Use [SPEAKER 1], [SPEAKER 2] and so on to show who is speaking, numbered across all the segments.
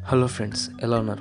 [SPEAKER 1] hello friends ఎలా ఉన్నారు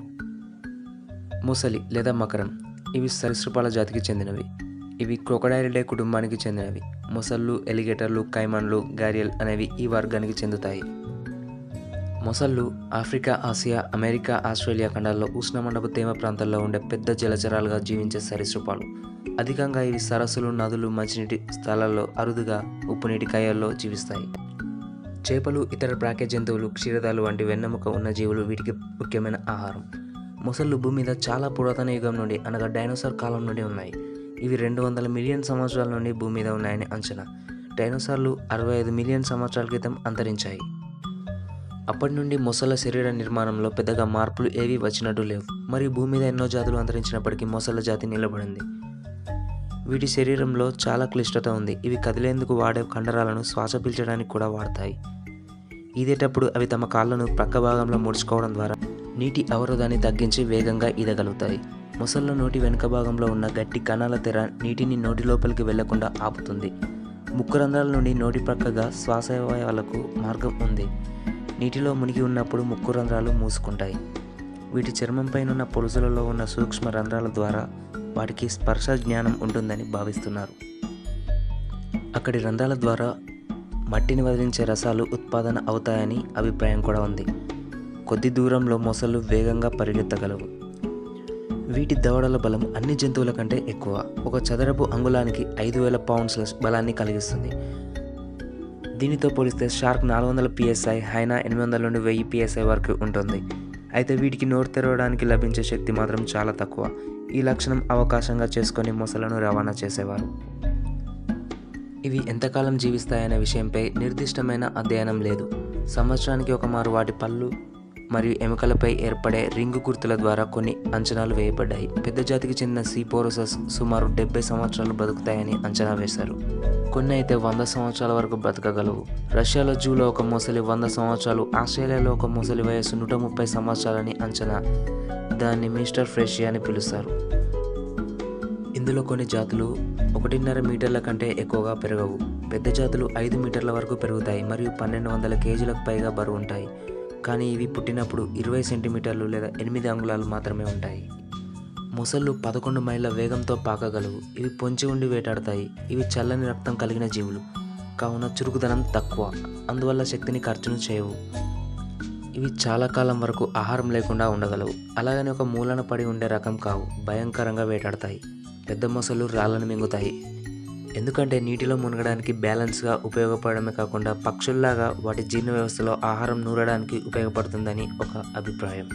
[SPEAKER 1] ముసలి లేదా మకరం ఇవి సరీసృపాల జాతికి చెందినవి ఇవి క్రొకడైలిడే కుటుంబానికి చెందినవి మొసళ్ళు ఎలిగేటర్లు కైమన్లు గారియల్ అనేవి ఈ వర్గానికి చెందుతాయి మొసళ్ళు ఆఫ్రికా ఆసియా అమెరికా ఆస్ట్రేలియా ఖండాల్లో ఉష్ణమండప తేమ ప్రాంతాల్లో ఉండే పెద్ద జలచరాలుగా జీవించే సరీసృపాలు అధికంగా ఇవి సరస్సులు నదులు మంచినీటి స్థలాల్లో అరుదుగా ఉప్పునీటి కాయల్లో జీవిస్తాయి చేపలు ఇతర ప్రాకే జంతువులు క్షీరదాలు వంటి వెన్నెముక ఉన్న జీవులు వీటికి ముఖ్యమైన ఆహారం మొసళ్ళు భూమి మీద చాలా పురాతన యుగం నుండి అనగా డైనోసార్ కాలం నుండి ఉన్నాయి ఇవి రెండు వందల మిలియన్ సంవత్సరాల నుండి భూమి మీద ఉన్నాయని అంచనా డైనోసార్లు అరవై ఐదు మిలియన్ సంవత్సరాల క్రితం అంతరించాయి అప్పటి నుండి మొసళ్ళ శరీర నిర్మాణంలో పెద్దగా మార్పులు ఏవీ వచ్చినట్టు లేవు మరియు భూమి మీద ఎన్నో జాతులు అంతరించినప్పటికీ మొసళ్ళ జాతి నిలబడింది వీటి శరీరంలో చాలా క్లిష్టత ఉంది ఇవి కదిలేందుకు వాడే కండరాలను శ్వాస పీల్చడానికి కూడా వాడతాయి ఈదేటప్పుడు అవి తమ కాళ్ళను ప్రక్క భాగంలో ముడుచుకోవడం ద్వారా నీటి అవరోధాన్ని తగ్గించి వేగంగా ఈదగలుగుతాయి మొసళ్ళ నోటి వెనుక భాగంలో ఉన్న గట్టి కణాల తెర నీటిని నోటి లోపలికి వెళ్లకుండా ఆపుతుంది ముక్కు రంధ్రాల నుండి నోటి ప్రక్కగా శ్వాసవాయువులకు మార్గం ఉంది నీటిలో మునిగి ఉన్నప్పుడు ముక్కు రంధ్రాలు మూసుకుంటాయి వీటి చర్మంపైనున్న పొలుసులలో ఉన్న సూక్ష్మ రంధ్రాల ద్వారా వాటికి స్పర్శ జ్ఞానం ఉంటుందని భావిస్తున్నారు అక్కడి రంధ్రాల ద్వారా మట్టిని వదిలించే రసాలు ఉత్పాదన అవుతాయని అభిప్రాయం కూడా ఉంది కొద్ది దూరంలో మొసళ్ళు వేగంగా పరిగెత్తగలవు వీటి దవడల బలం అన్ని జంతువుల కంటే ఎక్కువ ఒక చదరపు అంగుళానికి ఐదు వేల పౌండ్స్ల బలాన్ని కలిగిస్తుంది దీనితో పోలిస్తే షార్క్ నాలుగు వందల పిఎస్ఐ హైనా ఎనిమిది వందల నుండి వెయ్యి పిఎస్ఐ వరకు ఉంటుంది అయితే వీటికి నోరు తెరవడానికి లభించే శక్తి మాత్రం చాలా తక్కువ ఈ లక్షణం అవకాశంగా చేసుకొని మొసలను రవాణా చేసేవారు ఇవి ఎంతకాలం జీవిస్తాయనే విషయంపై నిర్దిష్టమైన అధ్యయనం లేదు సంవత్సరానికి ఒక మారు వాటి పళ్ళు మరియు ఎముకలపై ఏర్పడే రింగు గుర్తుల ద్వారా కొన్ని అంచనాలు వేయబడ్డాయి పెద్ద జాతికి చెందిన సీపోరోసస్ సుమారు డెబ్బై సంవత్సరాలు బతుకుతాయని అంచనా వేశారు కొన్ని అయితే వంద సంవత్సరాల వరకు బ్రతకగలవు రష్యాలో జూలో ఒక మొసలి వంద సంవత్సరాలు ఆస్ట్రేలియాలో ఒక మొసలి వయస్సు నూట ముప్పై సంవత్సరాలని అంచనా దాన్ని మిస్టర్ ఫ్రెషి అని పిలుస్తారు ఇందులో కొన్ని జాతులు ఒకటిన్నర మీటర్ల కంటే ఎక్కువగా పెరగవు పెద్ద జాతులు ఐదు మీటర్ల వరకు పెరుగుతాయి మరియు పన్నెండు వందల కేజీలకు పైగా బరువు ఉంటాయి కానీ ఇవి పుట్టినప్పుడు ఇరవై సెంటీమీటర్లు లేదా ఎనిమిది అంగుళాలు మాత్రమే ఉంటాయి మొసళ్ళు పదకొండు మైళ్ళ వేగంతో పాకగలవు ఇవి పొంచి ఉండి వేటాడతాయి ఇవి చల్లని రక్తం కలిగిన జీవులు కావున చురుకుదనం తక్కువ అందువల్ల శక్తిని ఖర్చును చేయవు ఇవి చాలా కాలం వరకు ఆహారం లేకుండా ఉండగలవు అలాగని ఒక మూలన పడి ఉండే రకం కావు భయంకరంగా వేటాడతాయి పెద్ద మొసళ్ళు రాళ్ళను మింగుతాయి ఎందుకంటే నీటిలో మునగడానికి బ్యాలెన్స్గా ఉపయోగపడమే కాకుండా పక్షుల్లాగా వాటి జీర్ణ వ్యవస్థలో ఆహారం నూరడానికి ఉపయోగపడుతుందని ఒక అభిప్రాయం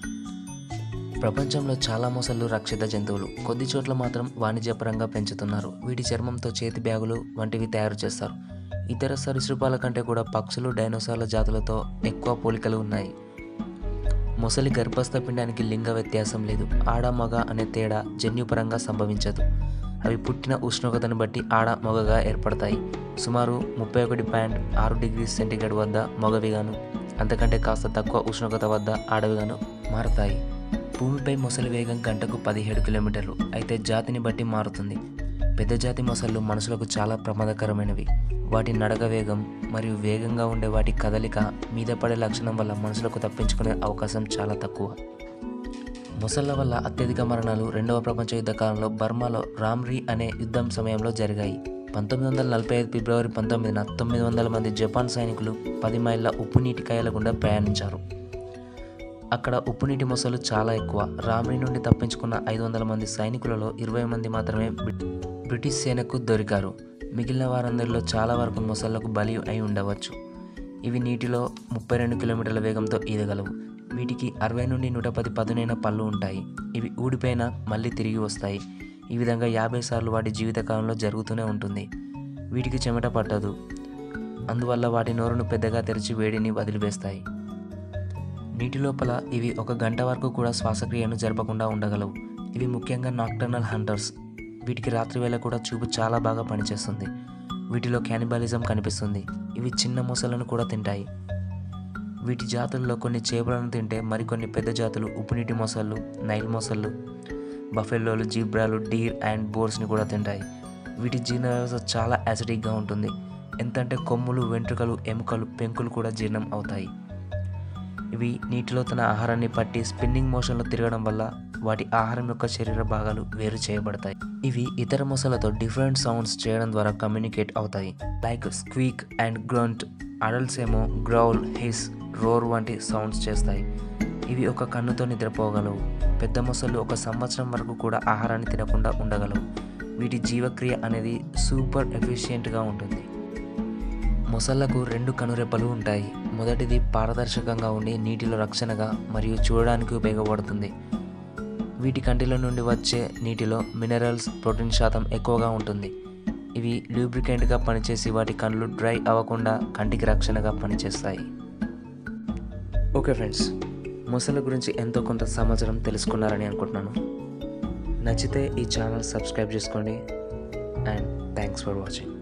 [SPEAKER 1] ప్రపంచంలో చాలా మొసళ్ళు రక్షిత జంతువులు కొద్ది చోట్ల మాత్రం వాణిజ్యపరంగా పెంచుతున్నారు వీటి చర్మంతో చేతి బ్యాగులు వంటివి తయారు చేస్తారు ఇతర సరీసృపాల కంటే కూడా పక్షులు డైనోసార్ల జాతులతో ఎక్కువ పోలికలు ఉన్నాయి మొసలి గర్భస్థ పిండానికి లింగ వ్యత్యాసం లేదు ఆడ మగ అనే తేడా జన్యుపరంగా సంభవించదు అవి పుట్టిన ఉష్ణోగ్రతను బట్టి ఆడ మగగా ఏర్పడతాయి సుమారు ముప్పై ఒకటి పాయింట్ ఆరు డిగ్రీ సెంటీగ్రేడ్ వద్ద మగవిగాను అంతకంటే కాస్త తక్కువ ఉష్ణోగ్రత వద్ద ఆడవిగాను మారతాయి భూమిపై మొసలి వేగం గంటకు పదిహేడు కిలోమీటర్లు అయితే జాతిని బట్టి మారుతుంది పెద్ద జాతి మొసళ్ళు మనుషులకు చాలా ప్రమాదకరమైనవి వాటి నడక వేగం మరియు వేగంగా ఉండే వాటి కదలిక మీద పడే లక్షణం వల్ల మనుషులకు తప్పించుకునే అవకాశం చాలా తక్కువ మొసళ్ళ వల్ల అత్యధిక మరణాలు రెండవ ప్రపంచ యుద్ధ కాలంలో బర్మాలో రామ్రీ అనే యుద్ధం సమయంలో జరిగాయి పంతొమ్మిది వందల నలభై ఐదు ఫిబ్రవరి పంతొమ్మిదిన తొమ్మిది వందల మంది జపాన్ సైనికులు పది మైళ్ళ ఉప్పు నీటి కాయల గుండా ప్రయాణించారు అక్కడ ఉప్పు నీటి మొసలు చాలా ఎక్కువ రామ్రీ నుండి తప్పించుకున్న ఐదు వందల మంది సైనికులలో ఇరవై మంది మాత్రమే బ్రి- బ్రిటిష్ సేనకు దొరికారు మిగిలిన వారందరిలో చాలా వరకు మొసళ్లకు బలి అయి ఉండవచ్చు ఇవి నీటిలో ముప్పై రెండు కిలోమీటర్ల వేగంతో ఈదగలవు వీటికి అరవై నుండి నూట పది పదునైన పళ్ళు ఉంటాయి ఇవి ఊడిపోయిన మళ్ళీ తిరిగి వస్తాయి ఈ విధంగా యాభై సార్లు వాటి జీవితకాలంలో జరుగుతూనే ఉంటుంది వీటికి చెమట పట్టదు అందువల్ల వాటి నోరును పెద్దగా తెరిచి వేడిని వదిలివేస్తాయి నీటి లోపల ఇవి ఒక గంట వరకు కూడా శ్వాసక్రియను జరపకుండా ఉండగలవు ఇవి ముఖ్యంగా నాక్టర్నల్ హంటర్స్ వీటికి రాత్రి వేళ కూడా చూపు చాలా బాగా పనిచేస్తుంది వీటిలో క్యానిబాలిజం కనిపిస్తుంది ఇవి చిన్న మొసలను కూడా తింటాయి వీటి జాతుల్లో కొన్ని చేపలను తింటే మరికొన్ని పెద్ద జాతులు ఉప్పునీటి మొసళ్ళు నైల్ మొసళ్ళు బఫెల్లోలు జీబ్రాలు డీర్ అండ్ బోర్స్ని కూడా తింటాయి వీటి జీర్ణ వ్యవస్థ చాలా యాసిడిక్గా ఉంటుంది ఎంతంటే కొమ్ములు వెంట్రుకలు ఎముకలు పెంకులు కూడా జీర్ణం అవుతాయి ఇవి నీటిలో తన ఆహారాన్ని పట్టి స్పిన్నింగ్ మోషన్లో తిరగడం వల్ల వాటి ఆహారం యొక్క శరీర భాగాలు వేరు చేయబడతాయి ఇవి ఇతర మొసలతో డిఫరెంట్ సౌండ్స్ చేయడం ద్వారా కమ్యూనికేట్ అవుతాయి like squeak and grunt adults ఏమో గ్రౌల్ హిస్ రోర్ వంటి సౌండ్స్ చేస్తాయి ఇవి ఒక కన్నుతో నిద్రపోగలవు పెద్ద మొసళ్ళు ఒక సంవత్సరం వరకు కూడా ఆహారాన్ని తినకుండా ఉండగలవు వీటి జీవక్రియ అనేది సూపర్ ఎఫిషియెంట్గా ఉంటుంది మొసళ్లకు రెండు కనురెప్పలు ఉంటాయి మొదటిది పారదర్శకంగా ఉండి నీటిలో రక్షణగా మరియు చూడడానికి ఉపయోగపడుతుంది వీటి కంటిలో నుండి వచ్చే నీటిలో మినరల్స్ ప్రోటీన్ శాతం ఎక్కువగా ఉంటుంది ఇవి లూబ్రికెంట్గా పనిచేసి వాటి కళ్ళు డ్రై అవ్వకుండా కంటికి రక్షణగా పనిచేస్తాయి ఓకే ఫ్రెండ్స్ మొసళ్ళ గురించి ఎంతో కొంత సమాచారం తెలుసుకున్నారని అనుకుంటున్నాను నచ్చితే ఈ ఛానల్ సబ్స్క్రైబ్ చేసుకోండి అండ్ థ్యాంక్స్ ఫర్ వాచింగ్